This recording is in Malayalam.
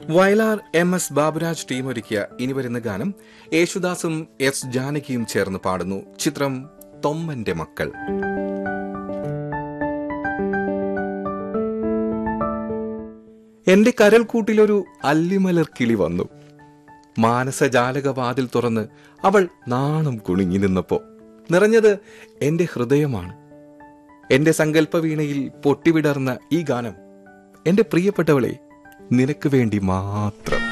Vayalar M S Baburaj team ഒരുക്കിയ ഇനി വരുന്ന ഗാനം യേശുദാസും എസ് ജാനകിയും ചേർന്ന് പാടുന്നു ചിത്രം തൊമ്മന്റെ മക്കൾ എന്റെ കരൽക്കൂട്ടിലൊരു അല്ലിമലർ കിളി വന്നു മാനസജാലക വാതിൽ തുറന്ന് അവൾ നാണം കുണുങ്ങി നിന്നപ്പോ നിറഞ്ഞത് എന്റെ ഹൃദയമാണ് എന്റെ സങ്കല്പ വീണയിൽ പൊട്ടിവിടർന്ന ഈ ഗാനം എന്റെ പ്രിയപ്പെട്ടവളെ നിനക്ക് വേണ്ടി മാത്രം